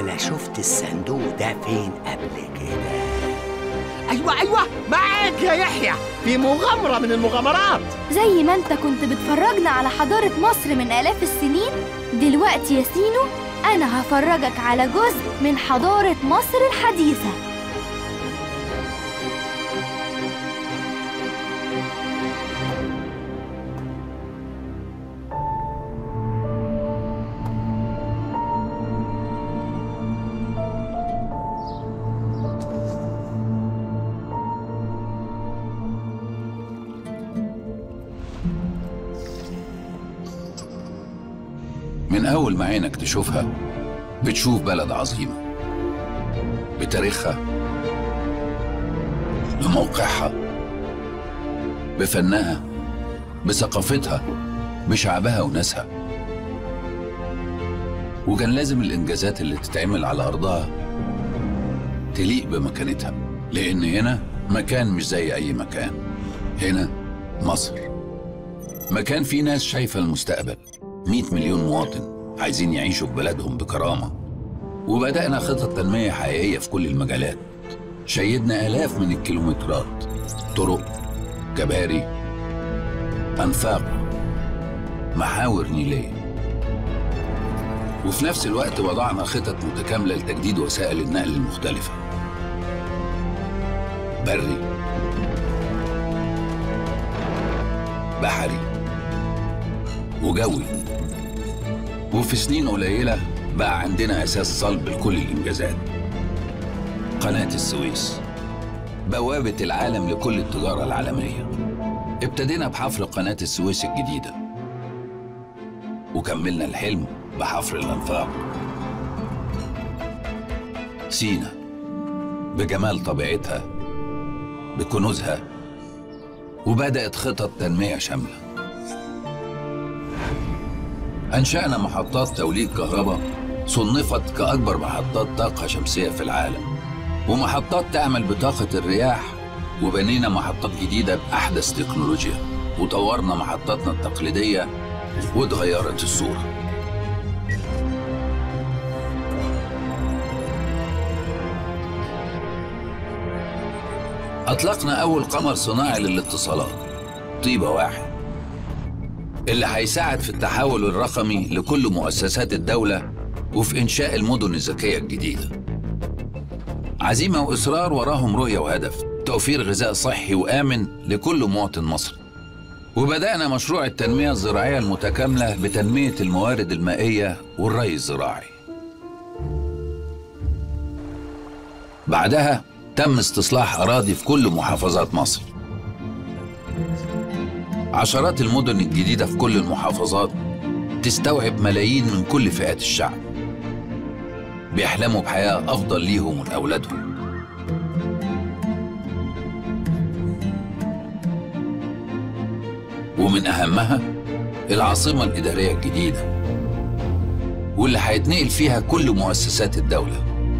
انا شفت الصندوق ده فين قبل كده ايوه ايوه معاك يا يحيى في مغامره من المغامرات زي ما انت كنت بتفرجنا على حضارة مصر من آلاف السنين دلوقتي يا سينو أنا هفرجك على جزء من حضارة مصر الحديثة من أول ما عينك تشوفها بتشوف بلد عظيمة بتاريخها بموقعها بفنها بثقافتها بشعبها وناسها وكان لازم الإنجازات اللي تتعمل على أرضها تليق بمكانتها لأن هنا مكان مش زي أي مكان هنا مصر مكان فيه ناس شايفة المستقبل 100 مليون مواطن عايزين يعيشوا في بلدهم بكرامة وبدأنا خطط تنمية حقيقية في كل المجالات شيدنا آلاف من الكيلومترات طرق كباري أنفاق محاور نيلية وفي نفس الوقت وضعنا خطط متكاملة لتجديد وسائل النقل المختلفة بري بحري وجوي وفي سنين قليلة بقى عندنا أساس صلب لكل الإنجازات قناة السويس بوابة العالم لكل التجارة العالمية ابتدينا بحفر قناة السويس الجديدة وكملنا الحلم بحفر الأنفاق سينا بجمال طبيعتها بكنوزها وبدأت خطط تنمية شاملة أنشأنا محطات توليد كهرباء صنفت كأكبر محطات طاقة شمسية في العالم ومحطات تعمل بطاقة الرياح وبنينا محطات جديدة بأحدث تكنولوجيا وطورنا محطاتنا التقليدية واتغيرت الصورة أطلقنا أول قمر صناعي للاتصالات طيبة واحد اللي هيساعد في التحول الرقمي لكل مؤسسات الدولة وفي إنشاء المدن الذكية الجديدة عزيمة وإصرار وراهم رؤية وهدف توفير غذاء صحي وآمن لكل مواطن مصري وبدأنا مشروع التنمية الزراعية المتكاملة بتنمية الموارد المائية والري الزراعي بعدها تم استصلاح أراضي في كل محافظات مصر عشرات المدن الجديدة في كل المحافظات تستوعب ملايين من كل فئات الشعب بيحلموا بحياة أفضل ليهم ولأولادهم ومن أهمها العاصمة الإدارية الجديدة واللي هيتنقل فيها كل مؤسسات الدولة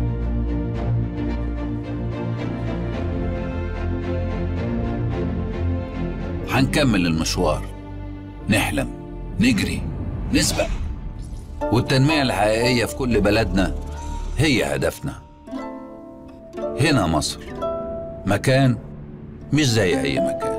هنكمل المشوار نحلم نجري نسبق والتنمية الحقيقية في كل بلدنا هي هدفنا هنا مصر مكان مش زي أي مكان